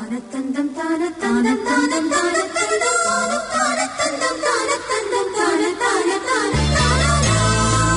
தானத்தந்தம் தானத்தந்தம் தானத்தந்தம் தானத்தந்தம் தானத்தந்தம் தானத்தந்தம் தான தான தான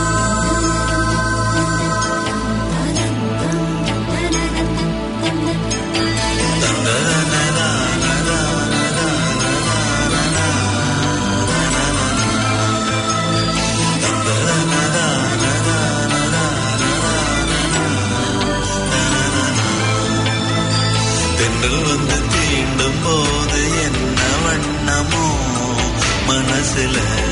தென்றல் வந்து தீண்டும் போது என்ன வண்ணமோ மனசுல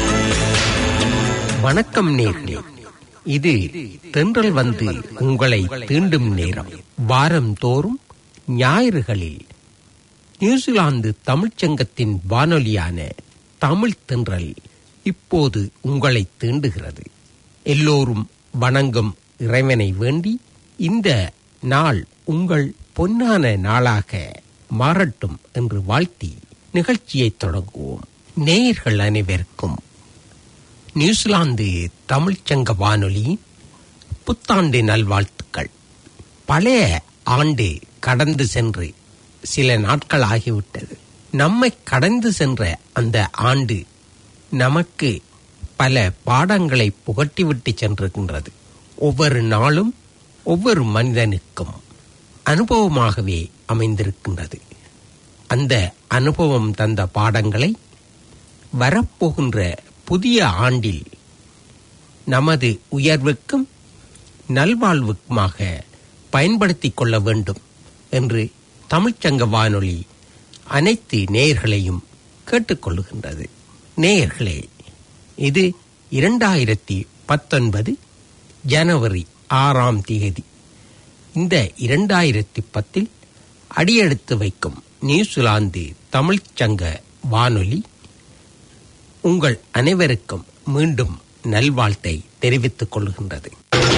வணக்கம் நேர்களே இது தென்றல் வந்து உங்களை தீண்டும் நேரம் வாரம் தோறும் ஞாயிறுகளில் நியூசிலாந்து தமிழ்ச்சங்கத்தின் வானொலியான தமிழ் தென்றல் இப்போது உங்களை தீண்டுகிறது எல்லோரும் வணங்கும் இறைவனை வேண்டி இந்த நாள் உங்கள் பொன்னான நாளாக மாறட்டும் என்று வாழ்த்தி நிகழ்ச்சியை தொடங்குவோம் நேயர்கள் அனைவருக்கும் நியூசிலாந்து தமிழ்ச்சங்க வானொலியின் புத்தாண்டு நல்வாழ்த்துக்கள் பழைய ஆண்டு கடந்து சென்று சில நாட்கள் ஆகிவிட்டது நம்மை கடந்து சென்ற அந்த ஆண்டு நமக்கு பல பாடங்களை புகட்டிவிட்டு சென்றிருக்கின்றது ஒவ்வொரு நாளும் ஒவ்வொரு மனிதனுக்கும் அனுபவமாகவே அமைந்திருக்கின்றது அந்த அனுபவம் தந்த பாடங்களை வரப்போகின்ற புதிய ஆண்டில் நமது உயர்வுக்கும் நல்வாழ்வுக்குமாக பயன்படுத்திக் கொள்ள வேண்டும் என்று தமிழ்ச்சங்க வானொலி அனைத்து நேயர்களையும் கேட்டுக்கொள்ளுகின்றது நேயர்களே இது இரண்டாயிரத்தி பத்தொன்பது ஜனவரி ஆறாம் தேதி இந்த இரண்டாயிரத்தி பத்தில் அடியெடுத்து வைக்கும் நியூசிலாந்து தமிழ்ச்சங்க வானொலி உங்கள் அனைவருக்கும் மீண்டும் நல்வாழ்த்தை தெரிவித்துக் கொள்கின்றது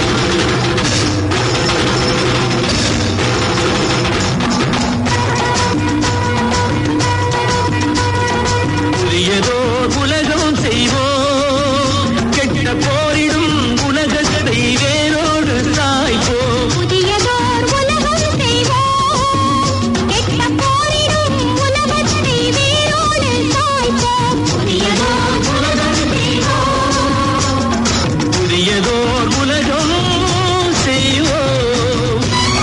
புதியதோர் உலகம் செய்வோம் கெட்ட போரிடும் உலகத்தை வேரோடு சாய்ப்போம் புதியதோர் உலகம் செய்வோம் கெட்ட போரிடும் உலகத்தை வேரோடு சாய்ப்போம் புதியதோர் உலகம் செய்வோம் புதியதோர் உலகம் செய்வோம்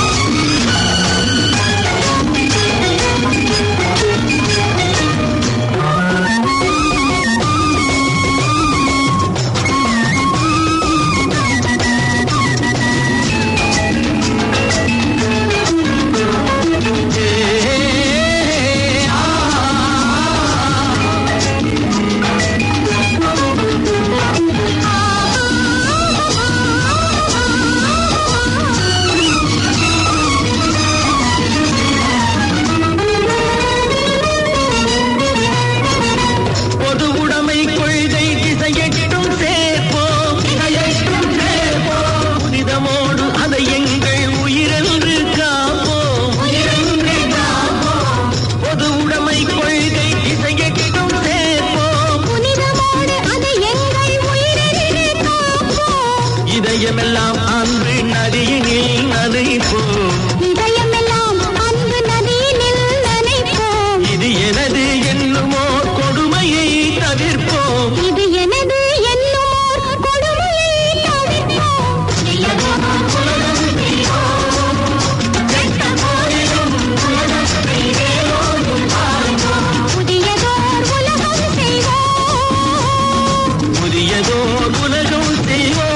பொது உடைமை கொள்கை திசையெட்டும் சேர்ப்போம் திசையெட்டும் சேர்ப்போம் புனிதமோடு அதை எங்கள் உயிரென்று காப்போம் உயிரென்று காப்போம் பொது உடைமை கொள்கை திசையெட்டும் சேர்ப்போம் புனிதமோடு அதை எங்கள் உயிரென்று காப்போம் இதயமெல்லாம் அன்று நதியினில் நனைப்போம் இதயமெல்லாம் அன்பு நதியினில் நனைப்போம் இது எனது என்னுமோ கொடுமையை தவிர்ப்போம் இது எனது என்னோர் கொடுமையை தவிர்ப்போம் புதியதோர் உலகம் செய்வோம் கெட்ட போரிடும் உலகத்தை வேரோடு சாய்ப்போம் புதியதோர் உலகம் செய்வோம் புதியதோர் உலகம் செய்வோம்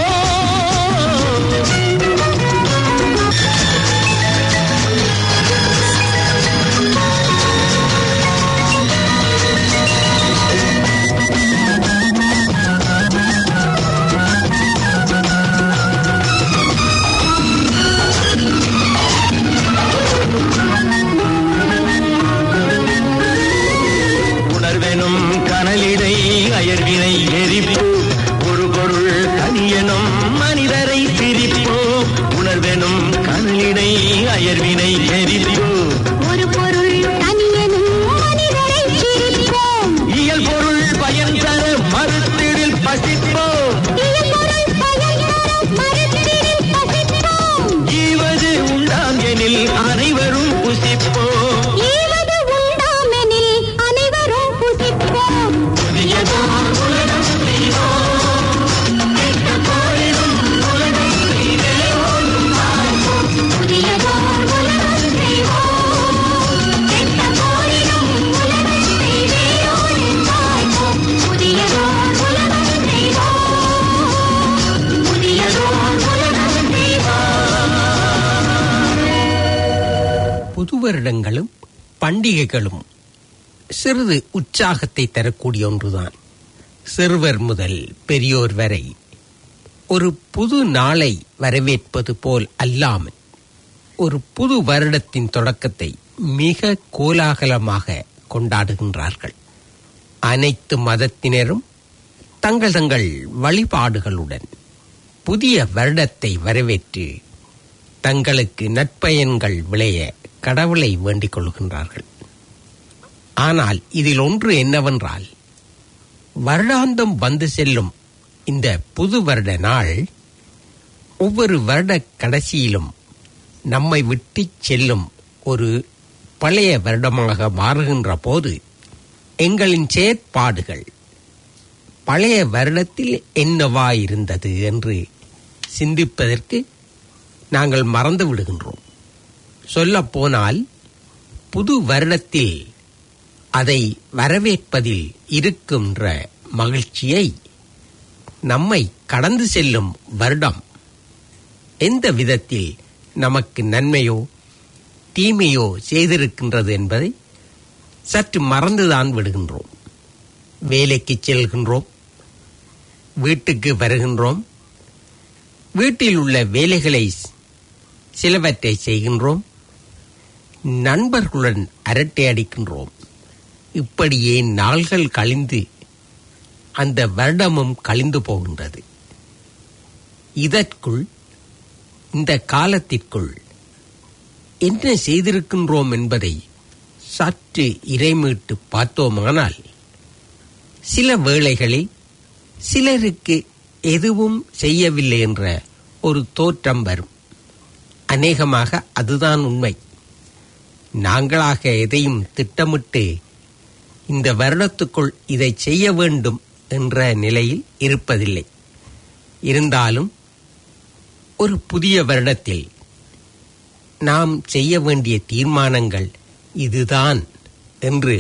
உணர்வெனும் கனலிடை அயர்வினை எரிப்போம் ஒரு பொருள் தனியனும் மனிதரை பிரிப்போம் உணர்வெனும் கனலிடை அயர்வினை எரிப்போம் ஒரு பொருள் தனியனும் மனிதரை சிரிப்போம் இயல் பொருள் பயன் தர மறுத்திடில் பசிப்போம் இயல்பொருள் பயன் தரும் மரத்தினில் பசிப்போம் ஈவது உண்டாம் எனில் அனைவரும் புசிப்போம் ஈவது புதுவருடங்களும் பண்டிகைகளும் சிறிது உற்சாகத்தை தரக்கூடிய ஒன்றுதான் சிறுவர் முதல் பெரியோர் வரை ஒரு புது நாளை வரவேற்பது போல் அல்லாமல் ஒரு புது வருடத்தின் தொடக்கத்தை மிக கோலாகலமாக கொண்டாடுகின்றார்கள் அனைத்து மதத்தினரும் தங்கள் தங்கள் வழிபாடுகளுடன் புதிய வருடத்தை வரவேற்று தங்களுக்கு நற்பயன்கள் விளைய கடவுளை வேண்டிக் கொள்கின்றார்கள் ஆனால் இதில் ஒன்று என்னவென்றால் வருடாந்தம் வந்து செல்லும் இந்த புது வருட நாள் ஒவ்வொரு வருட கடைசியிலும் நம்மை விட்டு செல்லும் ஒரு பழைய வருடமாக மாறுகின்ற போது எங்களின் செயற்பாடுகள் பழைய வருடத்தில் என்னவா இருந்தது என்று சிந்திப்பதற்கு நாங்கள் மறந்து விடுகின்றோம் சொல்லப் போனால் புது வருடத்தில் அதை வரவேற்பதில் இருக்கின்ற மகிழ்ச்சியை நம்மை கடந்து செல்லும் வருடம் எந்த விதத்தில் நமக்கு நன்மையோ தீமையோ செய்திருக்கின்றது என்பதை சற்று மறந்துதான் விடுகின்றோம் வேலைக்கு செல்கின்றோம் வீட்டுக்கு வருகின்றோம் வீட்டில் உள்ள வேலைகளை சிலவற்றை செய்கின்றோம் நண்பர்களுடன் அரட்டை அடிக்கின்றோம் இப்படியே நாள்கள் கழிந்து அந்த வருடமும் கழிந்து போகின்றது இதற்குள் இந்த காலத்திற்குள் என்ன செய்திருக்கின்றோம் என்பதை சற்று இறைமீட்டு பார்த்தோமானால் சில வேளைகளில் சிலருக்கு எதுவும் செய்யவில்லை என்ற ஒரு தோற்றம் வரும் அநேகமாக அதுதான் உண்மை நாங்களாக எதையும் திட்டமிட்டு இந்த வருடத்துக்குள் இதை செய்ய வேண்டும் என்ற நிலையில் இருப்பதில்லை இருந்தாலும் ஒரு புதிய வருடத்தில் நாம் செய்ய வேண்டிய தீர்மானங்கள் இதுதான் என்று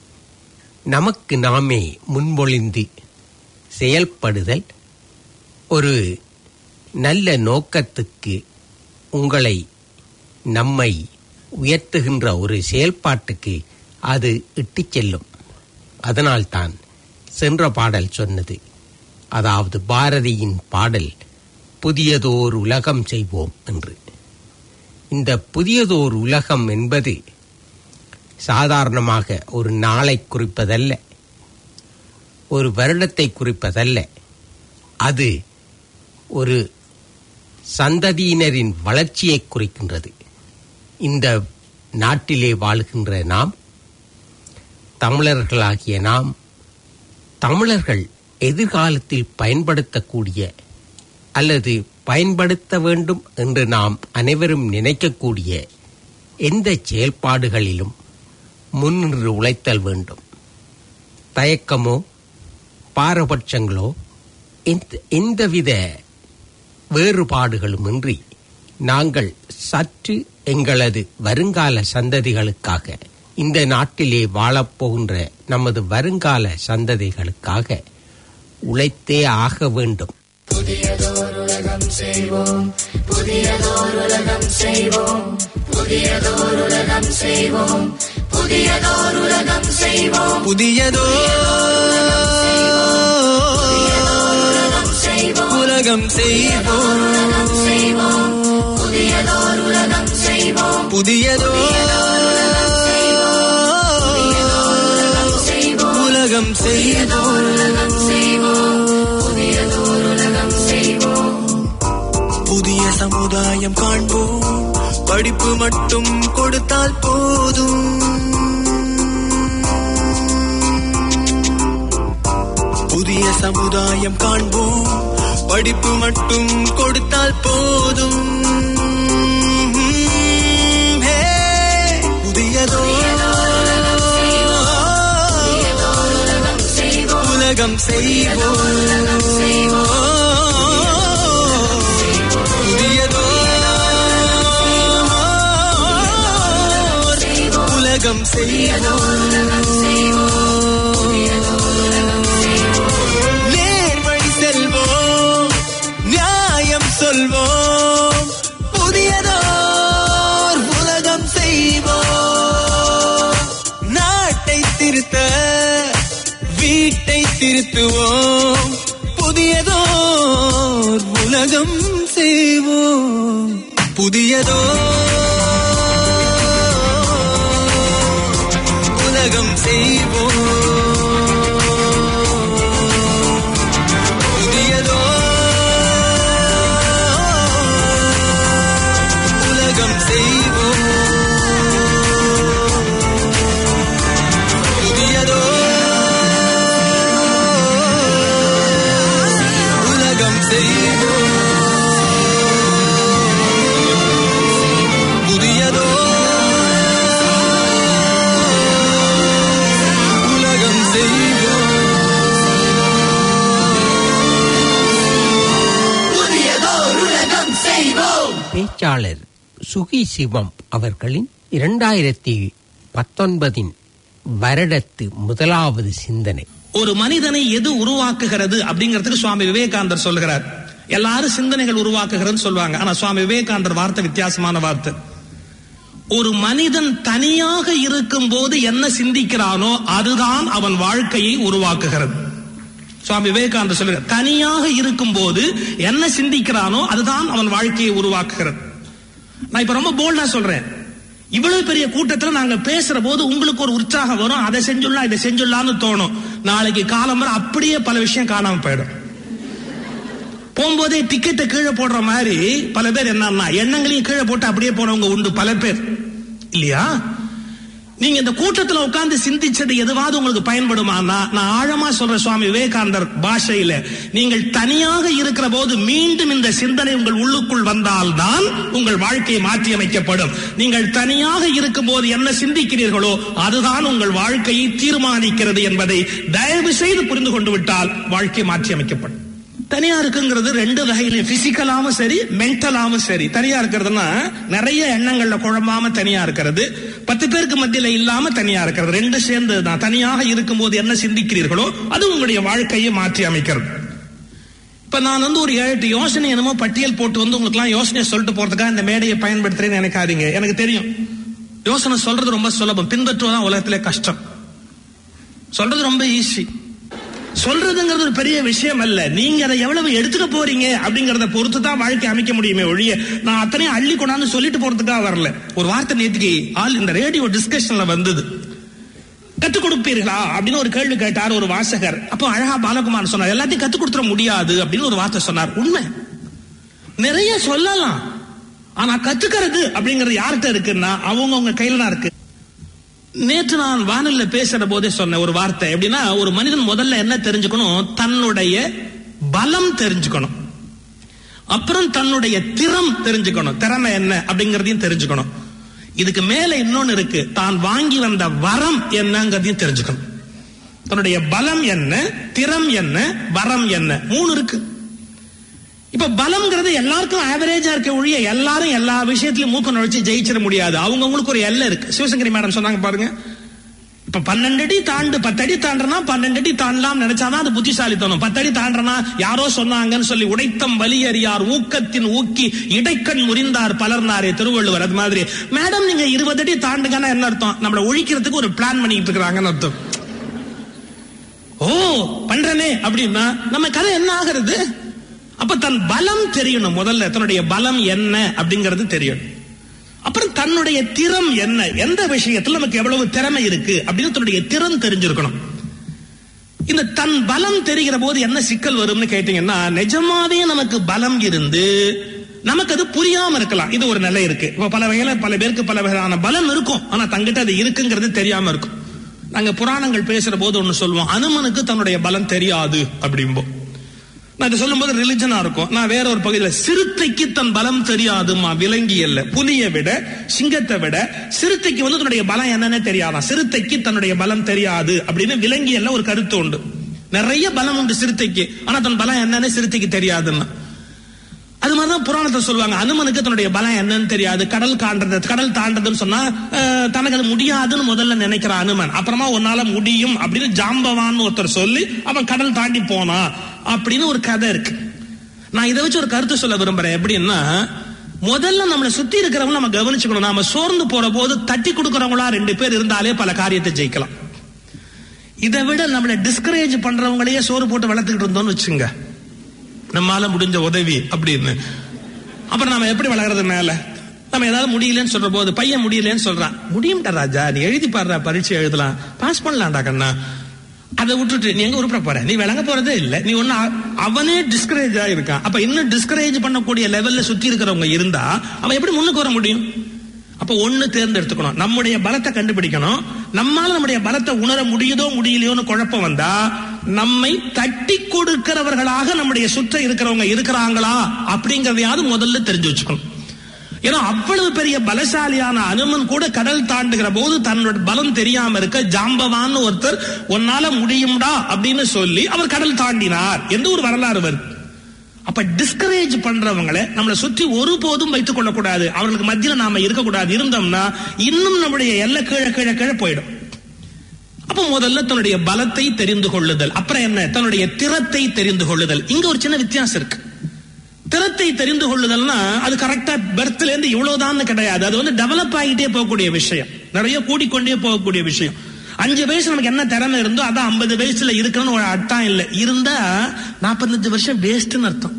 நமக்கு நாமே முன்மொழிந்து செயல்படுதல் ஒரு நல்ல நோக்கத்துக்கு உங்களை நம்மை உயர்த்துகின்ற ஒரு செயல்பாட்டுக்கு அது இட்டுச் செல்லும் அதனால்தான் சென்ற பாடல் சொன்னது அதாவது பாரதியின் பாடல் புதியதோர் உலகம் செய்வோம் என்று இந்த புதியதோர் உலகம் என்பது சாதாரணமாக ஒரு நாளை குறிப்பதல்ல ஒரு வருடத்தை குறிப்பதல்ல அது ஒரு சந்ததியினரின் வளர்ச்சியை குறிக்கின்றது இந்த நாட்டிலே வாழ்கின்ற நாம் தமிழர்களாகிய நாம் தமிழர்கள் எதிர்காலத்தில் பயன்படுத்தக்கூடிய அல்லது பயன்படுத்த வேண்டும் என்று நாம் அனைவரும் நினைக்கக்கூடிய எந்த செயல்பாடுகளிலும் முன்னின்று உழைத்தல் வேண்டும் தயக்கமோ பாரபட்சங்களோ எந்த- எந்தவித வேறுபாடுகளுமின்றி நாங்கள் சற்று எங்களது வருங்கால சந்ததிகளுக்காக இந்த நாட்டிலே வாழப்போகின்ற நமது வருங்கால சந்ததிகளுக்காக உழைத்தே ஆக வேண்டும் புதியதோ உலகம் செய்வோம் புதியதோ உலகம் செய்வோம் புதிய சமுதாயம் காண்போம் படிப்பு மட்டும் கொடுத்தால் போதும் புதிய சமுதாயம் காண்போம் படிப்பு மட்டும் கொடுத்தால் போதும் ஹே, புதியதோ உலகம் செய்வோம் புதியதோ உலகம் செய்வோம் நேர் வழி செல்வோம் நியாயம் சொல்வோம் புதியதோர் உலகம் செய்வோம் திருத்துவோம் புதியதோர் உலகம் செய்வோம் புதியதோ உலகம் செய்வோம் புதியதோ உலகம் செய்வோம் புதியதோ உலகம் செய்வோம் புதியதோ உலகம் செய்வோம் பேச்சாளர் சுகி சிவம் அவர்களின் இரண்டாயிரத்தி பத்தொன்பதின் வருடத்து முதலாவது சிந்தனை ஒரு மனிதனை எது உருவாக்குகிறது அப்படிங்கிறதுக்கு சுவாமி விவேகானந்தர் சொல்லுகிறார் எல்லாரும் சிந்தனைகள் உருவாக்குகிறதுன்னு சொல்லுவாங்க ஆனா சுவாமி விவேகானந்தர் வார்த்தை வித்தியாசமான வார்த்தை ஒரு மனிதன் தனியாக இருக்கும் போது என்ன சிந்திக்கிறானோ அதுதான் அவன் வாழ்க்கையை உருவாக்குகிறது சுவாமி விவேகானந்தர் சொல்லுகிறார் தனியாக இருக்கும் போது என்ன சிந்திக்கிறானோ அதுதான் அவன் வாழ்க்கையை உருவாக்குகிறது நான் இப்ப ரொம்ப போல்டா சொல்றேன் இவ்வளவு பெரிய கூட்டத்துல நாங்க பேசுற போது உங்களுக்கு ஒரு உற்சாகம் வரும் அதை செஞ்சுடலாம் இதை செஞ்சுடலாம்னு தோணும் நாளைக்கு காலம் வரை அப்படியே பல விஷயம் காணாம போயிடும் போகும்போதே டிக்கெட்டை கீழே போடுற மாதிரி பல பேர் என்னன்னா எண்ணங்களையும் கீழே போட்டு அப்படியே போனவங்க உண்டு பல பேர் இல்லையா நீங்க இந்த கூட்டத்துல உட்கார்ந்து சிந்திச்சது எதுவாவது உங்களுக்கு பயன்படுமானா நான் ஆழமா சொல்ற சுவாமி விவேகானந்தர் பாஷையில நீங்கள் தனியாக இருக்கிற போது மீண்டும் இந்த சிந்தனை உங்கள் உள்ளுக்குள் வந்தால்தான் உங்கள் வாழ்க்கையை மாற்றி அமைக்கப்படும் நீங்கள் தனியாக இருக்கும் போது என்ன சிந்திக்கிறீர்களோ அதுதான் உங்கள் வாழ்க்கையை தீர்மானிக்கிறது என்பதை தயவு செய்து புரிந்து கொண்டு விட்டால் வாழ்க்கை மாற்றி அமைக்கப்படும் தனியா இருக்குங்கிறது ரெண்டு வகையிலும் பிசிக்கலாவும் சரி மென்டலாவும் சரி தனியா இருக்கிறதுனா நிறைய எண்ணங்கள்ல குழம்பாம தனியா இருக்கிறது பத்து பேருக்கு மத்தியில இல்லாம தனியா இருக்கிறது ரெண்டு சேர்ந்து தான் தனியாக இருக்கும்போது என்ன சிந்திக்கிறீர்களோ அது உங்களுடைய வாழ்க்கையை மாற்றி அமைக்கிறது இப்ப நான் வந்து ஒரு ஏழு எட்டு யோசனை என்னமோ பட்டியல் போட்டு வந்து உங்களுக்கு எல்லாம் யோசனை சொல்லிட்டு போறதுக்காக இந்த மேடையை பயன்படுத்துறேன்னு நினைக்காதீங்க எனக்கு தெரியும் யோசனை சொல்றது ரொம்ப சுலபம் பின்பற்றுவதான் உலகத்திலே கஷ்டம் சொல்றது ரொம்ப ஈஸி சொல்றதுங்கிறது ஒரு பெரிய விஷயம் அல்ல நீங்க அதை எவ்வளவு எடுத்துக்க போறீங்க அப்படிங்கறத பொறுத்து தான் வாழ்க்கை அமைக்க முடியுமே ஒழிய நான் அத்தனையும் அள்ளி கொண்டாந்து சொல்லிட்டு போறதுக்காக வரல ஒரு வார்த்தை நேற்றுக்கு ஆள் இந்த ரேடியோ டிஸ்கஷன்ல வந்தது கத்துக் கொடுப்பீர்களா அப்படின்னு ஒரு கேள்வி கேட்டார் ஒரு வாசகர் அப்போ அழகா பாலகுமார் சொன்னார் எல்லாத்தையும் கத்துக் கொடுத்துட முடியாது அப்படின்னு ஒரு வார்த்தை சொன்னார் உண்மை நிறைய சொல்லலாம் ஆனா கத்துக்கிறது அப்படிங்கறது யார்கிட்ட இருக்குன்னா அவங்கவுங்க கையில தான் இருக்கு நேற்று நான் வானல்ல பேசுற போதே சொன்ன ஒரு வார்த்தை எப்படின்னா ஒரு மனிதன் முதல்ல என்ன தெரிஞ்சுக்கணும் தன்னுடைய பலம் தெரிஞ்சுக்கணும் அப்புறம் தன்னுடைய திறம் தெரிஞ்சுக்கணும் திறமை என்ன அப்படிங்கறதையும் தெரிஞ்சுக்கணும் இதுக்கு மேல இன்னொன்னு இருக்கு தான் வாங்கி வந்த வரம் என்னங்கிறதையும் தெரிஞ்சுக்கணும் தன்னுடைய பலம் என்ன திறம் என்ன வரம் என்ன மூணு இருக்கு இப்ப பலம்ங்கிறது எல்லாருக்கும் ஆவரேஜா இருக்க ஒழிய எல்லாரும் எல்லா விஷயத்திலயும் மூக்க நுழைச்சு ஜெயிச்சிட முடியாது அவங்கவுங்களுக்கு ஒரு எல்லை இருக்கு சிவசங்கரி மேடம் சொன்னாங்க பாருங்க இப்ப பன்னெண்டு அடி தாண்டு பத்து அடி தாண்டனா பன்னெண்டு அடி தாண்டலாம் நினைச்சாதான் அது புத்திசாலித்தனம் பத்து அடி தாண்டனா யாரோ சொன்னாங்கன்னு சொல்லி உடைத்தம் வலியறியார் ஊக்கத்தின் ஊக்கி இடைக்கண் முறிந்தார் பலர்னாரே திருவள்ளுவர் அது மாதிரி மேடம் நீங்க இருபது அடி தாண்டுங்கன்னா என்ன அர்த்தம் நம்மள ஒழிக்கிறதுக்கு ஒரு பிளான் பண்ணிட்டு இருக்கிறாங்கன்னு அர்த்தம் ஓ பண்றனே அப்படின்னா நம்ம கதை என்ன ஆகிறது அப்ப தன் பலம் தெரியணும் முதல்ல தன்னுடைய பலம் என்ன அப்படிங்கிறது தெரியணும் அப்புறம் தன்னுடைய திறம் என்ன எந்த விஷயத்துல நமக்கு எவ்வளவு திறமை இருக்கு அப்படின்னு தன்னுடைய திறம் தெரிஞ்சிருக்கணும் இந்த தன் பலம் தெரிகிற போது என்ன சிக்கல் வரும்னு கேட்டீங்கன்னா நிஜமாவே நமக்கு பலம் இருந்து நமக்கு அது புரியாம இருக்கலாம் இது ஒரு நிலை இருக்கு இப்ப பல வகையில பல பேருக்கு பல வகையான பலம் இருக்கும் ஆனா தங்கிட்ட அது இருக்குங்கிறது தெரியாம இருக்கும் நாங்க புராணங்கள் பேசுற போது ஒண்ணு சொல்லுவோம் அனுமனுக்கு தன்னுடைய பலம் தெரியாது அப்படிம்போம் நான் இதை சொல்லும்போது ரிலிஜனா இருக்கும் நான் வேற ஒரு பகுதியில் சிறுத்தைக்கு தன் பலம் தெரியாதுமா விலங்கி அல்ல புலியை விட சிங்கத்தை விட சிறுத்தைக்கு வந்து தன்னுடைய பலம் என்னன்னு தெரியாதான் சிறுத்தைக்கு தன்னுடைய பலம் தெரியாது அப்படின்னு விலங்கி அல்ல ஒரு கருத்து உண்டு நிறைய பலம் உண்டு சிறுத்தைக்கு ஆனா தன் பலம் என்னன்னு சிறுத்தைக்கு தெரியாதுன்னா அது மாதிரிதான் புராணத்தை சொல்லுவாங்க அனுமனுக்கு தன்னுடைய பலம் என்னன்னு தெரியாது கடல் காண்றது கடல் தாண்டதுன்னு சொன்னா அஹ், தனக்கு அது முடியாதுன்னு முதல்ல நினைக்கிறான் அனுமன் அப்புறமா உன்னால முடியும் அப்படின்னு ஜாம்பவான்னு ஒருத்தர் சொல்லி அவன் கடல் தாண்டி போனான் அப்படின்னு ஒரு கதை இருக்கு நான் இதை வச்சு ஒரு கருத்து சொல்ல விரும்புறேன் எப்படின்னா முதல்ல நம்மளை சுத்தி இருக்கிறவங்க நம்ம கவனிச்சுக்கணும் நாம சோர்ந்து போற போது தட்டி கொடுக்கறவங்களா ரெண்டு பேர் இருந்தாலே பல காரியத்தை ஜெயிக்கலாம் இதை விட நம்மளை டிஸ்கரேஜ் பண்றவங்களையே சோறு போட்டு வளர்த்துக்கிட்டு இருந்தோம்னு வச்சுங்க நம்மால முடிஞ்ச உதவி அப்படின்னு அப்புறம் நாம எப்படி வளர்றது மேல நம்ம ஏதாவது முடியலன்னு சொல்ற போது பையன் முடியலன்னு சொல்றான் முடியும்டா ராஜா நீ எழுதி பாடுற பரீட்சை எழுதலாம் பாஸ் பண்ணலாம்டா கண்ணா அதை விட்டுட்டு நீ எங்க உருப்பட போற நீ விளங்க போறதே இல்ல நீ ஒண்ணு அ- அவனே டிஸ்கரேஜ் ஆயிருக்கான் அப்ப இன்னும் டிஸ்கரேஜ் பண்ணக்கூடிய லெவல்ல சுத்தி இருக்கிறவங்க இருந்தா அவன் எப்படி முன்னுக்கு வர முடியும் அப்ப ஒண்ணு தேர்ந்தெடுத்துக்கணும் நம்முடைய பலத்தை கண்டுபிடிக்கணும் நம்மால நம்முடைய பலத்தை உணர முடியுதோ முடியலையோன்னு குழப்பம் வந்தா நம்மை தட்டி கொடுக்கிறவர்களாக நம்முடைய சுற்ற இருக்கிறவங்க இருக்கிறாங்களா அப்படிங்கறதையாவது முதல்ல தெரிஞ்சு வச்சுக்கணும் ஏன்னா அவ்வளவு பெரிய பலசாலியான அனுமன் கூட கடல் தாண்டுகிற போது தன்னோட பலம் தெரியாம இருக்க ஜாம்பவான்னு ஒருத்தர் உன்னால முடியும்டா அப்படின்னு சொல்லி அவர் கடல் தாண்டினார் எந்த ஒரு வரலாறு வருது அப்ப டிஸ்கரேஜ் பண்றவங்களை நம்மளை சுற்றி ஒருபோதும் வைத்துக் கொள்ளக்கூடாது அவர்களுக்கு மத்தியில நாம இருக்கக்கூடாது இருந்தோம்னா இன்னும் நம்முடைய எல்லை கீழே கீழே கீழே போயிடும் அப்ப முதல்ல தன்னுடைய பலத்தை தெரிந்து கொள்ளுதல் அப்புறம் என்ன தன்னுடைய திறத்தை தெரிந்து கொள்ளுதல் இங்க ஒரு சின்ன வித்தியாசம் இருக்கு திறத்தை தெரிந்து கொள்ளுதல்னா அது கரெக்டா பெர்த்ல இருந்து இவ்வளவுதான் கிடையாது அது வந்து டெவலப் ஆகிட்டே போகக்கூடிய விஷயம் நிறைய கூடிக்கொண்டே போகக்கூடிய விஷயம் அஞ்சு வயசு நமக்கு என்ன திறமை இருந்தோ அதான் ஐம்பது வயசுல இருக்கணும்னு ஒரு அர்த்தம் இல்லை இருந்தா நாற்பத்தஞ்சு வருஷம் வேஸ்ட்னு அர்த்தம்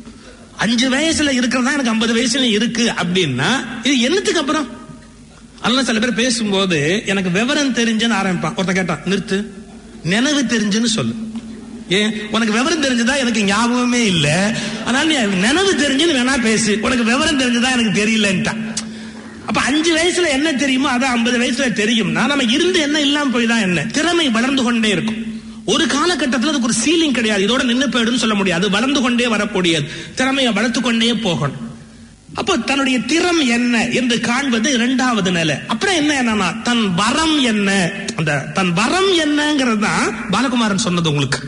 அஞ்சு வயசுல இருக்கிறதா எனக்கு ஐம்பது வயசுல இருக்கு அப்படின்னா இது என்னத்துக்கு அப்புறம் அதெல்லாம் சில பேர் பேசும்போது எனக்கு விவரம் தெரிஞ்சுன்னு ஆரம்பிப்பான் ஒருத்தன் கேட்டான் நிறுத்து நினைவு தெரிஞ்சுன்னு சொல்லு ஏன் உனக்கு விவரம் தெரிஞ்சதா எனக்கு ஞாபகமே இல்ல அதனால நீ நினைவு தெரிஞ்சுன்னு வேணா பேசு உனக்கு விவரம் தெரிஞ்சதா எனக்கு தெரியலன்ட்டான் அப்ப அஞ்சு வயசுல என்ன தெரியுமோ அதான் ஐம்பது வயசுல தெரியும்னா நம்ம இருந்து என்ன இல்லாம போய் தான் என்ன திறமை வளர்ந்து கொண்டே இருக்கும் ஒரு காலகட்டத்தில் அதுக்கு ஒரு சீலிங் கிடையாது இதோட நின்னு போயிடும்னு சொல்ல முடியாது அது வளர்ந்து கொண்டே வரக்கூடியது திறமையை வளர்த்து கொண்டே போகணும் அப்போ தன்னுடைய திறம் என்ன என்று காண்பது இரண்டாவது நிலை அப்புறம் என்ன என்னன்னா தன் வரம் என்ன அந்த தன் வரம் என்னங்கிறது தான் பாலகுமாரன் சொன்னது உங்களுக்கு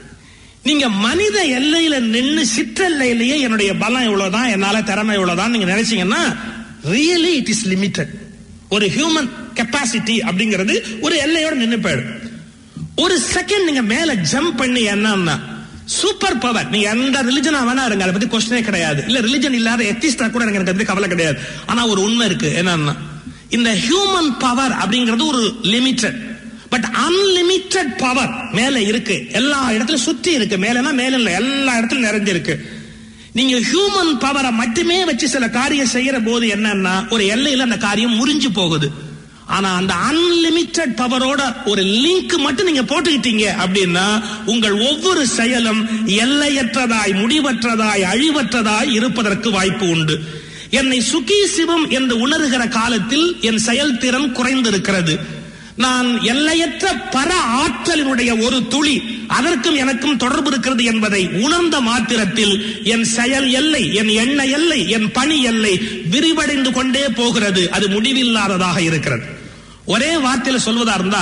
நீங்க மனித எல்லையில நின்னு சிற்றெல்லையிலேயே என்னுடைய பலம் இவ்வளவுதான் என்னால திறமை இவ்வளவுதான் நீங்க நினைச்சீங்கன்னா ரியலி இட் இஸ் லிமிட்டட் ஒரு ஹியூமன் கெப்பாசிட்டி அப்படிங்கிறது ஒரு எல்லையோட நின்னு போயிடும் ஒரு செகண்ட் நீங்க மேல ஜம்ப் பண்ணி என்னன்னா சூப்பர் பவர் நீங்க எந்த ரிலிஜனா வேணா இருங்க அதை பத்தி கொஸ்டினே கிடையாது இல்ல ரிலிஜன் இல்லாத எத்திஸ்டா கூட எனக்கு அதை பத்தி கவலை கிடையாது ஆனா ஒரு உண்மை இருக்கு என்னன்னா இந்த ஹியூமன் பவர் அப்படிங்கிறது ஒரு லிமிட்டட் பட் அன்லிமிட்டெட் பவர் மேல இருக்கு எல்லா இடத்துலயும் சுத்தி இருக்கு மேலனா மேல இல்ல எல்லா இடத்துலயும் நிறைஞ்சிருக்கு நீங்க ஹியூமன் பவரை மட்டுமே வச்சு சில காரியம் செய்யற போது என்னன்னா ஒரு எல்லையில அந்த காரியம் முறிஞ்சு போகுது ஆனா அந்த அன்லிமிட்டெட் பவரோட ஒரு லிங்க் மட்டும் நீங்க போட்டுக்கிட்டீங்க அப்படின்னா உங்கள் ஒவ்வொரு செயலும் எல்லையற்றதாய் முடிவற்றதாய் அழிவற்றதாய் இருப்பதற்கு வாய்ப்பு உண்டு என்னை சுகி சிவம் என்று உணர்கிற காலத்தில் என் செயல்திறன் குறைந்திருக்கிறது நான் எல்லையற்ற பர ஆற்றலினுடைய ஒரு துளி அதற்கும் எனக்கும் தொடர்பு இருக்கிறது என்பதை உணர்ந்த மாத்திரத்தில் என் செயல் எல்லை என் எண்ண எல்லை என் பணி எல்லை விரிவடைந்து கொண்டே போகிறது அது முடிவில்லாததாக இருக்கிறது ஒரே வார்த்தையில சொல்வதா இருந்தா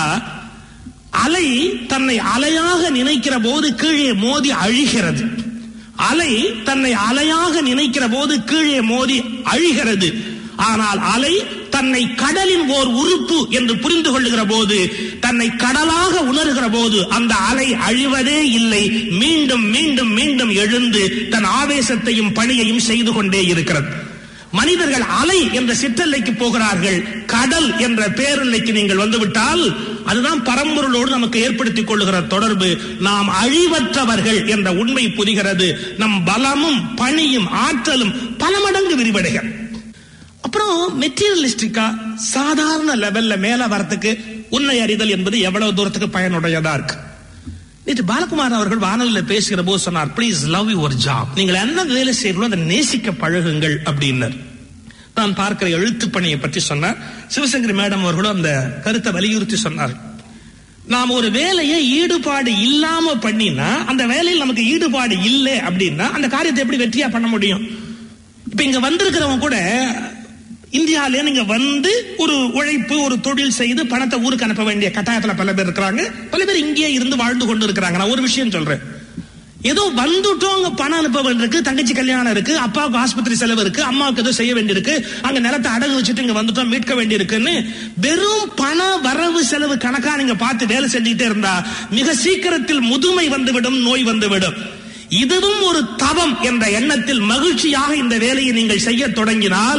அலை தன்னை அலையாக நினைக்கிற போது கீழே மோதி அழிகிறது அலை தன்னை அலையாக நினைக்கிற போது கீழே மோதி அழிகிறது ஆனால் அலை தன்னை கடலின் ஓர் உறுப்பு என்று புரிந்து கொள்ளுகிற போது தன்னை கடலாக உணர்கிற போது அந்த அலை அழிவதே இல்லை மீண்டும் மீண்டும் மீண்டும் எழுந்து தன் ஆவேசத்தையும் பணியையும் செய்து கொண்டே இருக்கிறது மனிதர்கள் அலை என்ற சிற்றெல்லைக்கு போகிறார்கள் கடல் என்ற பேரெல்லைக்கு நீங்கள் வந்துவிட்டால் அதுதான் பரம்பொருளோடு நமக்கு ஏற்படுத்திக் கொள்ளுகிற தொடர்பு நாம் அழிவற்றவர்கள் என்ற உண்மை புரிகிறது நம் பலமும் பணியும் ஆற்றலும் பல மடங்கு விரிவடைகள் அப்புறம் மெட்டீரியலிஸ்டிக்கா சாதாரண லெவல்ல மேல வரத்துக்கு உன்னை அறிதல் என்பது எவ்வளவு தூரத்துக்கு பயனுடையதா இருக்கு நேற்று பாலகுமார் அவர்கள் வானொலியில பேசுகிற போது சொன்னார் ப்ளீஸ் லவ் யுவர் ஜாப் நீங்கள் என்ன வேலை செய்யறோம் அதை நேசிக்க பழகுங்கள் அப்படின்னார் நான் பார்க்கிற எழுத்து பணியை பற்றி சொன்னார் சிவசங்கரி மேடம் அவர்களும் அந்த கருத்தை வலியுறுத்தி சொன்னார் நாம் ஒரு வேலையை ஈடுபாடு இல்லாம பண்ணினா அந்த வேலையில் நமக்கு ஈடுபாடு இல்லை அப்படின்னா அந்த காரியத்தை எப்படி வெற்றியா பண்ண முடியும் இப்ப இங்க வந்திருக்கிறவங்க கூட இந்தியாவிலே நீங்க வந்து ஒரு உழைப்பு ஒரு தொழில் செய்து பணத்தை ஊருக்கு அனுப்ப வேண்டிய கட்டாயத்துல பல பேர் இருக்கிறாங்க பல பேர் இங்கேயே இருந்து வாழ்ந்து கொண்டு இருக்கிறாங்க நான் ஒரு விஷயம் சொல்றேன் ஏதோ வந்துட்டோம் அங்க பணம் அனுப்ப வேண்டியிருக்கு தங்கச்சி கல்யாணம் இருக்கு அப்பாவுக்கு ஆஸ்பத்திரி செலவு இருக்கு அம்மாவுக்கு ஏதோ செய்ய வேண்டியிருக்கு அங்க நிலத்தை அடகு வச்சுட்டு இங்க வந்துட்டோம் மீட்க வேண்டியிருக்குன்னு வெறும் பண வரவு செலவு கணக்கா நீங்க பார்த்து வேலை செஞ்சுக்கிட்டே இருந்தா மிக சீக்கிரத்தில் முதுமை வந்துவிடும் நோய் வந்துவிடும் இதுவும் ஒரு தவம் என்ற எண்ணத்தில் மகிழ்ச்சியாக இந்த வேலையை நீங்கள் செய்ய தொடங்கினால்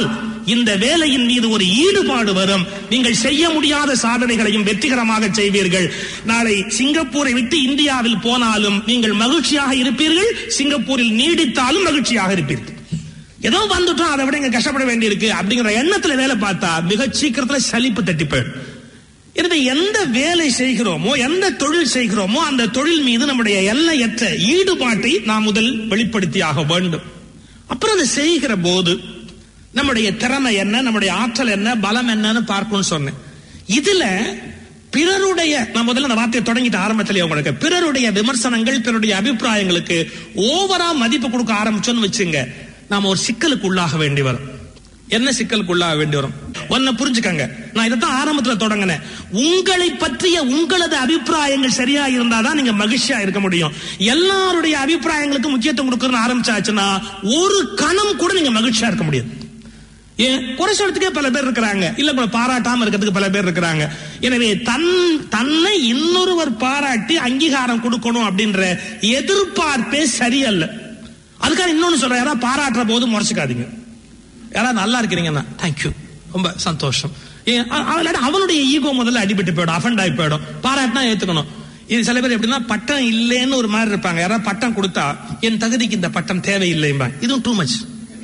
இந்த வேலையின் மீது ஒரு ஈடுபாடு வரும் நீங்கள் செய்ய முடியாத சாதனைகளையும் வெற்றிகரமாக செய்வீர்கள் நாளை சிங்கப்பூரை விட்டு இந்தியாவில் போனாலும் நீங்கள் மகிழ்ச்சியாக இருப்பீர்கள் சிங்கப்பூரில் நீடித்தாலும் மகிழ்ச்சியாக இருப்பீர்கள் ஏதோ வந்துட்டோம் அதை விட இங்க கஷ்டப்பட வேண்டியிருக்கு அப்படிங்கிற எண்ணத்துல வேலை பார்த்தா மிக சீக்கிரத்துல சலிப்பு தட்டி போயிடும் எனவே எந்த வேலை செய்கிறோமோ எந்த தொழில் செய்கிறோமோ அந்த தொழில் மீது நம்முடைய எல்லையற்ற ஈடுபாட்டை நாம் முதல் வெளிப்படுத்தியாக வேண்டும் அப்புறம் அதை செய்கிற போது நம்முடைய திறமை என்ன நம்முடைய ஆற்றல் என்ன பலம் என்னன்னு பார்க்கணும்னு சொன்னேன் இதுல பிறருடைய நான் முதல்ல அந்த வார்த்தையை தொடங்கிட்டு ஆரம்பத்திலேயே உங்களுக்கு பிறருடைய விமர்சனங்கள் பிறருடைய அபிப்பிராயங்களுக்கு ஓவரா மதிப்பு கொடுக்க ஆரம்பிச்சோன்னு வச்சுங்க நாம ஒரு சிக்கலுக்கு உள்ளாக வேண்டி வரும் என்ன சிக்கலுக்கு உள்ளாக வேண்டி வரும் ஒன்ன புரிஞ்சுக்கங்க நான் இதைத்தான் ஆரம்பத்துல தொடங்கினேன் உங்களை பற்றிய உங்களது அபிப்பிராயங்கள் சரியா இருந்தாதான் நீங்க மகிழ்ச்சியா இருக்க முடியும் எல்லாருடைய அபிப்பிராயங்களுக்கு முக்கியத்துவம் கொடுக்கணும்னு ஆரம்பிச்சாச்சுன்னா ஒரு கணம் கூட நீங்க மகிழ்ச்சியா இருக்க முடியாது ஏன் குறை சொல்றதுக்கே பல பேர் இருக்கிறாங்க இல்ல கூட பாராட்டாம இருக்கிறதுக்கு பல பேர் இருக்கிறாங்க எனவே தன் தன்னை இன்னொருவர் பாராட்டி அங்கீகாரம் கொடுக்கணும் அப்படின்ற எதிர்பார்ப்பே சரியல்ல அதுக்காக இன்னொன்னு சொல்றேன் யாராவது பாராட்டுற போது முறைச்சுக்காதீங்க யாராவது நல்லா இருக்கிறீங்கன்னா தேங்க்யூ ரொம்ப சந்தோஷம் ஏன் அ- அவனோட அவனுடைய ஈகோ முதல்ல அடிபட்டு போயிடும் அஃபண்ட் ஆகி போயிடும் பாராட்டினா ஏத்துக்கணும் இது சில பேர் எப்படின்னா பட்டம் இல்லைன்னு ஒரு மாதிரி இருப்பாங்க யாராவது பட்டம் கொடுத்தா என் தகுதிக்கு இந்த பட்டம் தேவையில்லைம்பாங்க இதுவும் too much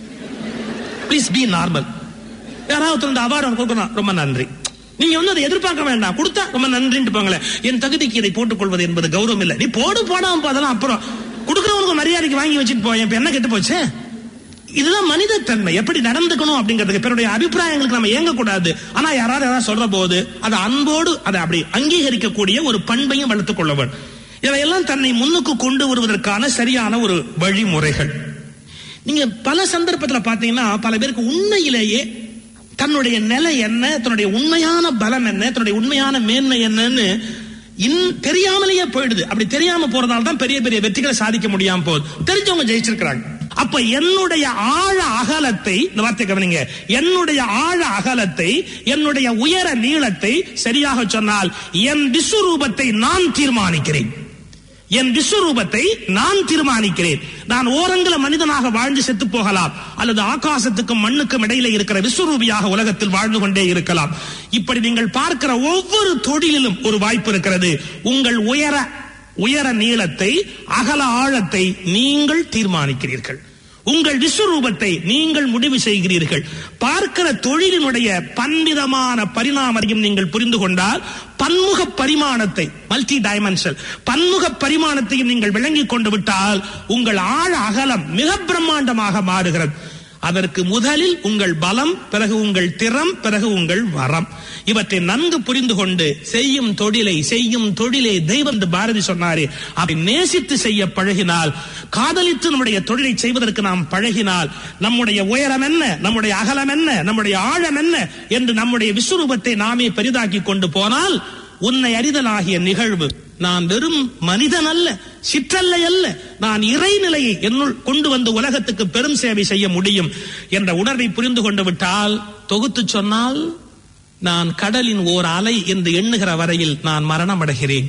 please be normal யாராவது ஒருத்தர் இந்த அவார்டு கொடுக்கணும் ரொம்ப நன்றி நீங்க வந்து அதை எதிர்பார்க்க வேண்டாம் கொடுத்தா ரொம்ப நன்றின்னு போங்களேன் என் தகுதிக்கு இதை போட்டுக் கொள்வது என்பது கௌரவம் இல்லை நீ போடு போடாம போ, அதெல்லாம் அப்புறம் கொடுக்கறவனுக்கு மரியாதைக்கு வாங்கி வச்சுட்டு போய் இப்ப என்ன கெட்டு போச்சு இதுதான் மனித தன்மை எப்படி நடந்துக்கணும் அப்படிங்கிறதுக்கு பிறருடைய அபிப்பிராயங்களுக்கு நம்ம ஏங்க கூடாது ஆனா யாராவது யாராவது சொல்ற போது அதை அன்போடு அதை அப்படி அங்கீகரிக்கக்கூடிய ஒரு பண்பையும் வளர்த்துக் கொள்ளவன் இவையெல்லாம் தன்னை முன்னுக்கு கொண்டு வருவதற்கான சரியான ஒரு வழிமுறைகள் நீங்க பல சந்தர்ப்பத்துல பாத்தீங்கன்னா பல பேருக்கு உண்மையிலேயே தன்னுடைய நிலை என்ன தன்னுடைய உண்மையான பலம் என்ன தன்னுடைய உண்மையான மேன்மை என்னன்னு இன் தெரியாமலேயே போயிடுது அப்படி தெரியாம போறதால தான் பெரிய பெரிய வெற்றிகளை சாதிக்க முடியாம போகுது தெரிஞ்சவங்க ஜெயிச்சிருக்கிறாங்க அப்ப என்னுடைய ஆழ அகலத்தை இந்த வார்த்தை கவனிங்க என்னுடைய ஆழ அகலத்தை என்னுடைய உயர நீளத்தை சரியாக சொன்னால் என் விஸ்வரூபத்தை நான் தீர்மானிக்கிறேன் என் விஸ்வரூபத்தை நான் தீர்மானிக்கிறேன் நான் ஓரங்கள மனிதனாக வாழ்ந்து செத்து போகலாம் அல்லது ஆகாசத்துக்கும் மண்ணுக்கும் இடையில இருக்கிற விஸ்வரூபியாக உலகத்தில் வாழ்ந்து கொண்டே இருக்கலாம் இப்படி நீங்கள் பார்க்கிற ஒவ்வொரு தொழிலிலும் ஒரு வாய்ப்பு இருக்கிறது உங்கள் உயர உயர நீளத்தை அகல ஆழத்தை நீங்கள் தீர்மானிக்கிறீர்கள் உங்கள் விஸ்வரூபத்தை நீங்கள் முடிவு செய்கிறீர்கள் பார்க்கிற தொழிலினுடைய பன்விதமான பரிணாமத்தையும் நீங்கள் புரிந்து கொண்டால் பன்முக பரிமாணத்தை மல்டி டைமென்ஷன் பன்முக பரிமாணத்தையும் நீங்கள் விளங்கிக் கொண்டு விட்டால் உங்கள் ஆழ அகலம் மிக பிரம்மாண்டமாக மாறுகிறது அதற்கு முதலில் உங்கள் பலம் பிறகு உங்கள் திறம் பிறகு உங்கள் வரம் இவற்றை நன்கு புரிந்து கொண்டு செய்யும் தொழிலை செய்யும் தொழிலை தெய்வம் என்று பாரதி சொன்னாரே அப்படி நேசித்து செய்ய பழகினால் காதலித்து நம்முடைய தொழிலை செய்வதற்கு நாம் பழகினால் நம்முடைய உயரம் என்ன நம்முடைய அகலம் என்ன நம்முடைய ஆழம் என்ன என்று நம்முடைய விஸ்வரூபத்தை நாமே பெரிதாக்கி கொண்டு போனால் உன்னை அறிதலாகிய நிகழ்வு நான் வெறும் மனிதன் அல்ல சிற்றல்ல அல்ல நான் இறைநிலையை என்னுள் கொண்டு வந்து உலகத்துக்கு பெரும் சேவை செய்ய முடியும் என்ற உணர்வை புரிந்து கொண்டு விட்டால் தொகுத்து சொன்னால் நான் கடலின் ஓர் அலை என்று எண்ணுகிற வரையில் நான் மரணம் அடைகிறேன்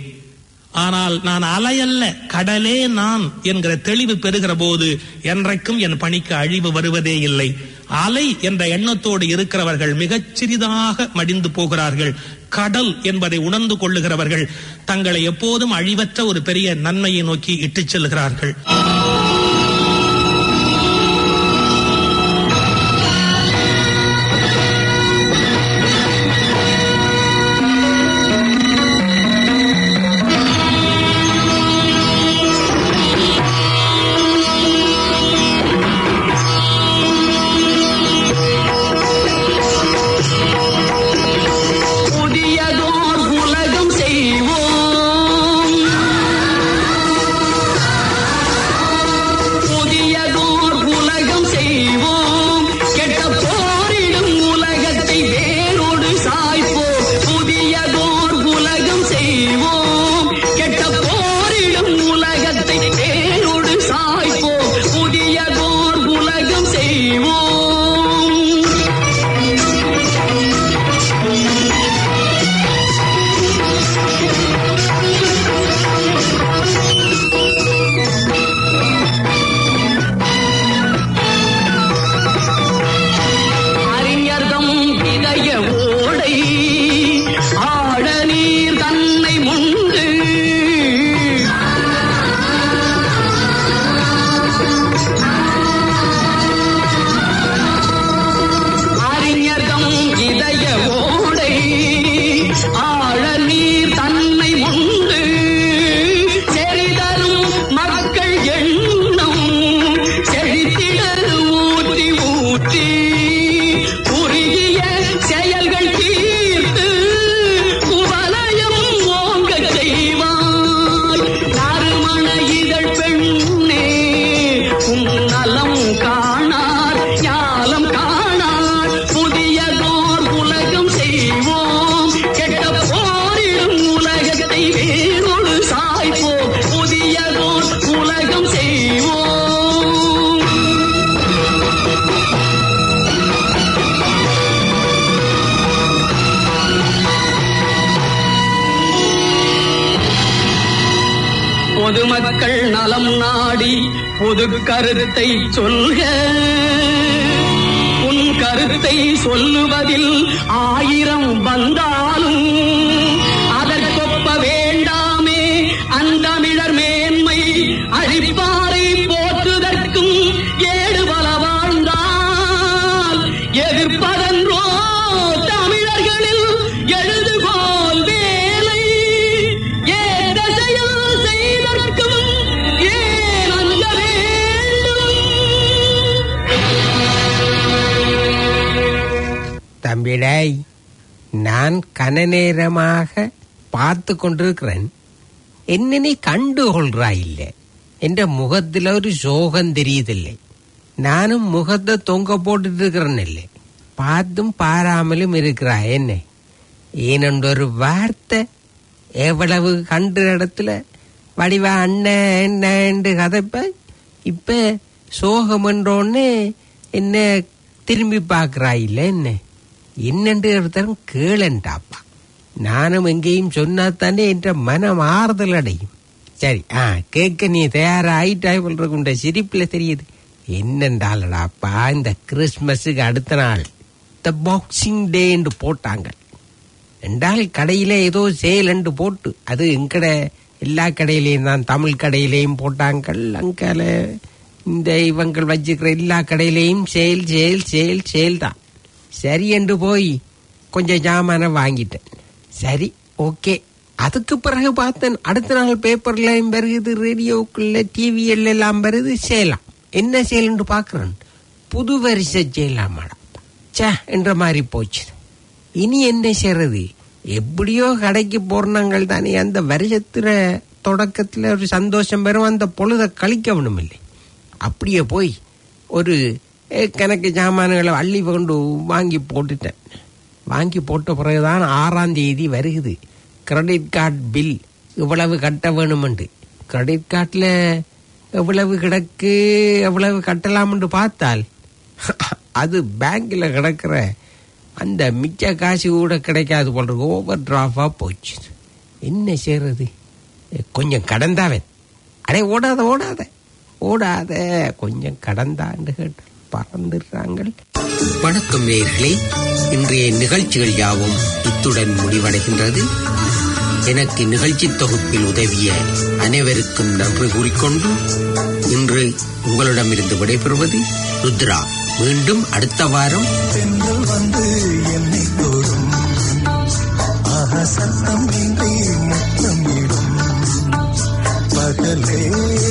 ஆனால் நான் அலை அல்ல கடலே நான் என்கிற தெளிவு பெறுகிற போது என்றைக்கும் என் பணிக்கு அழிவு வருவதே இல்லை அலை என்ற எண்ணத்தோடு இருக்கிறவர்கள் மிகச் சிறிதாக மடிந்து போகிறார்கள் கடல் என்பதை உணர்ந்து கொள்ளுகிறவர்கள் தங்களை எப்போதும் அழிவற்ற ஒரு பெரிய நன்மையை நோக்கி இட்டுச் செல்கிறார்கள் புதியதோர் உலகம் செய்வோம் பொதுமக்கள் நலம் நாடி பொது கருத்தை சொல்க உன் கருத்தை சொல்லுவதில் ஆயிரம் வந்தாலும் அதற்கொப்ப வேண்டாமே அந்தமிழர் மேன்மை அழிப்பாரை போற்றுதற்கும் ஏடு பல வாழ்ந்தால் எதிர்ப்பதன்றோ தமிழர்களில் எழுதுகோல் வேலை ஏத செயல் செய்தற்கும் ஏன் அஞ்ச வேண்டும் தம்பிடாய் நான் கன நேரமாக பார்த்து கொண்டிருக்கிறேன் என்ன நீ கண்டுகொள்றா இல்லை என்ற முகத்துல ஒரு சோகம் தெரியுதில்லை நானும் முகத்தை தொங்க போட்டுட்டு இருக்கிறேன் இல்லை பார்த்தும் பாராமலும் இருக்கிறா என்ன ஏனென்ற ஒரு வார்த்தை எவ்வளவு கண்டு இடத்துல வடிவா அண்ணன் என்ன கதைப்ப இப்ப சோகம் என்றோன்னு என்ன திரும்பி பார்க்கறா இல்ல என்ன என்னென்று ஒருத்தரும் கேளண்டாப்பா நானும் எங்கேயும் சொன்னா தானே என்ற மனம் ஆறுதல் அடையும் சரி ஆ கேட்க நீ தயாராயிட்டாய் சொல்றகுண்ட சிரிப்புல தெரியுது என்னண்டாலடாப்பா இந்த கிறிஸ்மஸுக்கு அடுத்த நாள் இந்த பாக்ஸிங் டே என்று போட்டாங்க என்றால் கடையில ஏதோ சேல் என்று போட்டு அது எங்கட எல்லா கடையிலையும் தான் தமிழ் கடையிலையும் போட்டாங்கள் அங்கால இந்த இவங்கள் வச்சுக்கிற எல்லா கடையிலையும் சேல் சேல் சேல் சேல் தான் சரி என்று போய் கொஞ்சம் ஜாமான வாங்கிட்டேன் சரி ஓகே அதுக்கு பிறகு பார்த்தேன் அடுத்த நாள் பேப்பர்லையும் வருகுது ரேடியோக்குள்ள டிவிஎல் எல்லாம் வருது சேலாம் என்ன சேல்னு பார்க்குறேன் புது வரிசை சேலாமாடா சே என்ற மாதிரி போச்சு இனி என்ன செய்யறது எப்படியோ கடைக்கு போறாங்கள் தானே அந்த வருஷத்துல தொடக்கத்துல ஒரு சந்தோஷம் வரும் அந்த பொழுத கழிக்கணும் இல்லை அப்படியே போய் ஒரு அஹ், கணக்கு சாமான்களை அள்ளி கொண்டு வாங்கி போட்டுட்டேன் வாங்கி போட்ட பிறகுதான் ஆறாம் தேதி வருகுது கிரெடிட் கார்டு பில் இவ்வளவு கட்ட வேணுமெண்டு கிரெடிட் கார்டில் எவ்வளவு கிடக்கு எவ்வளவு கட்டலாம்னு பார்த்தால் அது பேங்க்ல கிடக்கிற அந்த மிச்ச காசு கூட கிடைக்காது போல ஓவர் டிராஃபா போச்சு என்ன செய்யறது கொஞ்சம் கடந்தாவன் அடே ஓடாத ஓடாத ஓடாத கொஞ்சம் கடந்தான்னு கேட்டு பறந்துடுறாங்க வணக்கம் நேர்களே இன்றைய நிகழ்ச்சிகள் யாவும் இத்துடன் முடிவடைகின்றது எனக்கு நிகழ்ச்சி தொகுப்பில் உதவிய அனைவருக்கும் நன்றி கூறிக்கொண்டு இன்று உங்களிடமிருந்து விடைபெறுவது ருத்ரா மீண்டும் அடுத்த வாரம் தென்றல் வந்து என்னை தொடும் ஆஹா சத்தம் இன்றி முத்தம் இடும் பகலே